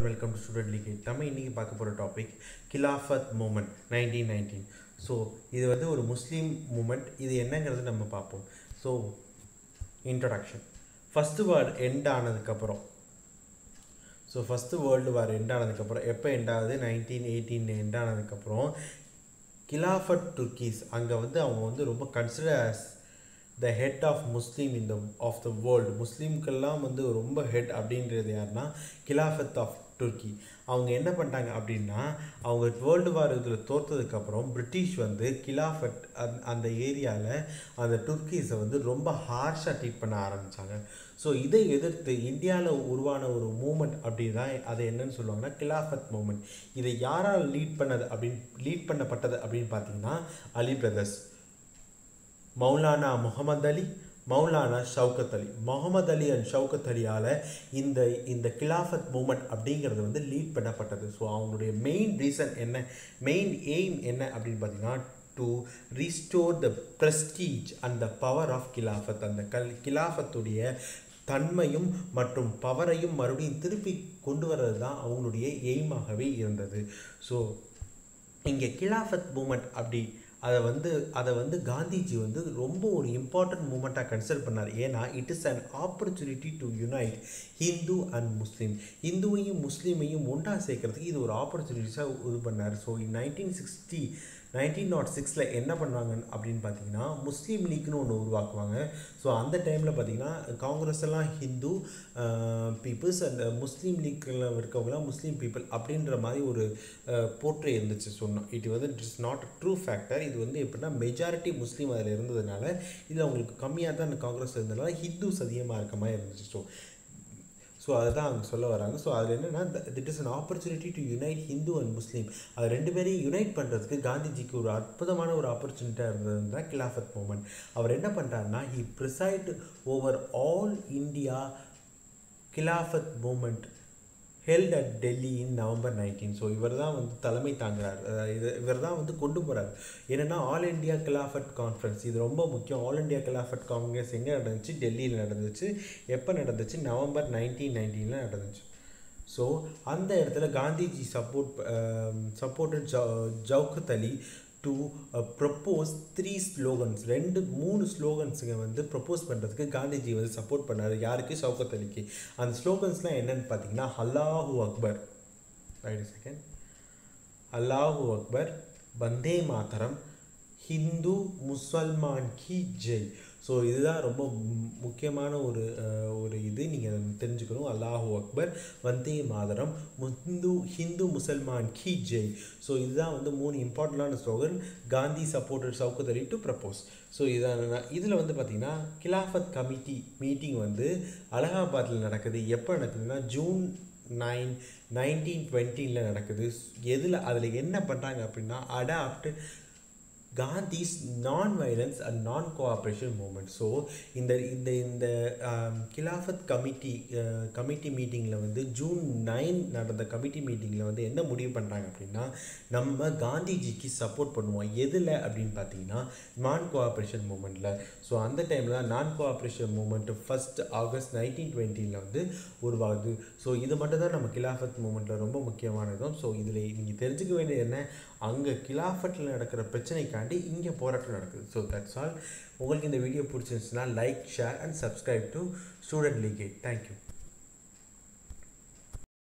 and welcome to student league நம்ம இன்றைக்கி பார்க்க போகிற டாபிக் கிலாஃபத் மூமெண்ட் நைன்டீன் நைன்டீன் ஸோ இது வந்து ஒரு முஸ்லீம் மூமெண்ட் இது என்னங்கிறது நம்ம பார்ப்போம் so introduction first word end ஆனதுக்கப்புறம் so first world war end ஆனதுக்கப்புறம் எப்போ எண்ட் ஆகுது நைன்டீன் எயிட்டீன் எண்ட் ஆனதுக்கப்புறம் கிலாஃபட் துர்க்கீஸ் அங்கே வந்து அவங்க வந்து ரொம்ப consider as the head of Muslim இந்த ஆஃப் த வேர்ல்டு முஸ்லீம்க்கெல்லாம் வந்து ரொம்ப ஹெட் அப்படின்றது யாருன்னா கிலாஃபத் ஆஃப் துர்க்கி அவங்க என்ன பண்ணிட்டாங்க அப்படின்னா அவங்க வேர்ல்டு வார் இதில் தோற்றதுக்கப்புறம் பிரிட்டிஷ் வந்து கிலாஃபட் அந் அந்த ஏரியாவில் அந்த துர்க்கீஸை வந்து ரொம்ப ஹார்ஷாக ட்ரீட் பண்ண ஆரம்பித்தாங்க ஸோ இதை எதிர்த்து இந்தியாவில் உருவான ஒரு மூமெண்ட் அப்படி தான் அதை என்னன்னு சொல்லுவாங்கன்னா கிலாஃபத் மூமெண்ட் இதை யாரால் லீட் பண்ணது அப்படின்னு லீட் பண்ணப்பட்டது அப்படின்னு பார்த்தீங்கன்னா அலி பிரதர்ஸ் மௌலானா முகமது அலி மௌலானா ஷவுகத் அலி முகமது அலி அண்ட் ஷவுகத் அலியால் இந்த இந்த கிலாஃபத் மூமெண்ட் அப்படிங்கிறது வந்து லீட் பண்ணப்பட்டது ஸோ அவங்களுடைய மெயின் ரீசன் என்ன மெயின் எய்ம் என்ன அப்படின்னு பார்த்தீங்கன்னா to restore the prestige and the power of Khilafat அந்த கல் கிலாஃபத்துடைய தன்மையும் மற்றும் பவரையும் மறுபடியும் திருப்பி கொண்டு வர்றது தான் அவங்களுடைய எய்மாகவே இருந்தது ஸோ இங்கே கிலாஃபத் மூமெண்ட் அப்படி அதை வந்து அதை வந்து காந்திஜி வந்து ரொம்ப ஒரு இம்பார்ட்டன்ட் மூமெண்ட்டாக கன்சிடர் பண்ணார் ஏன்னா it is an opportunity to unite Hindu and Muslim இந்துவையும் முஸ்லீமையும் ஒன்றா சேர்க்கறதுக்கு இது ஒரு ஆப்பர்ச்சுனிட்டிஸாக இது பண்ணார் so in nineteen sixty nineteen not சிக்ஸில் என்ன பண்ணுவாங்க அப்படின்னு பார்த்தீங்கன்னா முஸ்லீம் லீக்னு ஒன்று உருவாக்குவாங்க ஸோ அந்த டைமில் பார்த்தீங்கன்னா காங்கிரஸ் எல்லாம் ஹிந்து பீப்புள்ஸ் அண்ட் முஸ்லீம் லீக்கில் இருக்கவங்களாம் முஸ்லீம் பீப்புள் அப்படின்ற மாதிரி ஒரு போர்ட்ரே இருந்துச்சு சொன்னோம் இட் வந்து it is not a true factor இது வந்து எப்படின்னா மெஜாரிட்டி முஸ்லீம் அதில் இருந்ததுனால இதில் அவங்களுக்கு கம்மியாக தான் அந்த காங்கிரஸ் இருந்ததுனால ஹிந்துஸ் அதிகமாக இருக்க மாதிரி இருந்துச்சு ஸோ ஸோ அதை தான் அவங்க சொல்ல வராங்க ஸோ அதில் என்னென்னா this is an opportunity to unite Hindu and Muslim அது ரெண்டு பேரையும் யுனைட் பண்ணுறதுக்கு காந்திஜிக்கு ஒரு அற்புதமான ஒரு ஆப்பர்ச்சுனிட்டியாக இருந்தது தான் கிலாஃபத் மூமெண்ட் அவர் என்ன பண்ணுறாருன்னா he presided over all India Khilafat movement held at Delhi in November nineteen so இவர் தான் வந்து தலைமை தாங்குறார் இது இவர் தான் வந்து கொண்டு போகிறார் என்னென்னா ஆல் இண்டியா கிலாஃபட் கான்ஃபரன்ஸ் இது ரொம்ப முக்கியம் ஆல் இண்டியா கிலாஃபட் காங்கிரஸ் எங்கே நடந்துச்சு டெல்லியில் நடந்துச்சு எப்போ நடந்துச்சு நவம்பர் நைன்டீன் நைன்டீனில் நடந்துச்சு ஸோ அந்த இடத்துல Gandhiji support supported Shaukat Ali to propose three slogans ரெண்டு மூணு ஸ்லோகன்ஸுங்க வந்து ப்ரப்போஸ் பண்ணுறதுக்கு காந்திஜி வந்து சப்போர்ட் பண்ணார் யாருக்கு சவுகத் அலிக்கு அந்த ஸ்லோகன்ஸ்லாம் என்னென்னு பார்த்தீங்கன்னா அல்லாஹூ அக்பர் ரைட் செகண்ட் அல்லாஹூ அக்பர் வந்தே மாதரம் ஹிந்து முசல்மான் கி ஜெய் ஸோ இதுதான் ரொம்ப முக்கியமான ஒரு ஒரு இது நீங்கள் தெரிஞ்சுக்கணும் அல்லாஹூ அக்பர் வந்தே மாதரம் ஹிந்து ஹிந்து முசல்மான் கி ஜெய் ஸோ இதுதான் வந்து மூணு இம்பார்ட்டண்டான slogan Gandhi supported Shaukat Ali to propose so இதான் இதில் வந்து பார்த்திங்கன்னா கிலாஃபத் கமிட்டி மீட்டிங் வந்து அலகாபாத்தில் நடக்குது எப்போ நடக்குதுன்னா ஜூன் நைன் நைன்டீன் டுவெண்ட்டீனில் நடக்குது எதில் அதில் என்ன பண்ணுறாங்க அப்படின்னா adopt Gandhi's non violence and non cooperation movement so இந்த இந்த இந்த கிலாஃபத் கமிட்டி கமிட்டி மீட்டிங்கில் வந்து ஜூன் நைன் நடந்த கமிட்டி மீட்டிங்கில் வந்து என்ன முடிவு பண்ணுறாங்க அப்படின்னா நம்ம காந்திஜிக்கு சப்போர்ட் பண்ணுவோம் எதில் அப்படின்னு பார்த்தீங்கன்னா நான் கோஆப்ரேஷன் மூமெண்ட்டில் ஸோ அந்த டைமில் தான் non cooperation movement first August nineteen டுவெண்ட்டியில் வந்து உருவாகுது ஸோ இது மட்டும் தான் நம்ம கிலாஃபத் மூமெண்ட்டில் ரொம்ப முக்கியமானதும் ஸோ இதில் நீங்கள் தெரிஞ்சுக்க வேண்டியது என்ன அங்கே கிலாஃபட்டில் நடக்கிற பிரச்சனைக்காக தாண்டி இங்கே போராட்டம் நடக்குது ஸோ தட்ஸ் ஆல் உங்களுக்கு இந்த வீடியோ பிடிச்சிருந்துச்சுன்னா like share and subscribe to student league thank you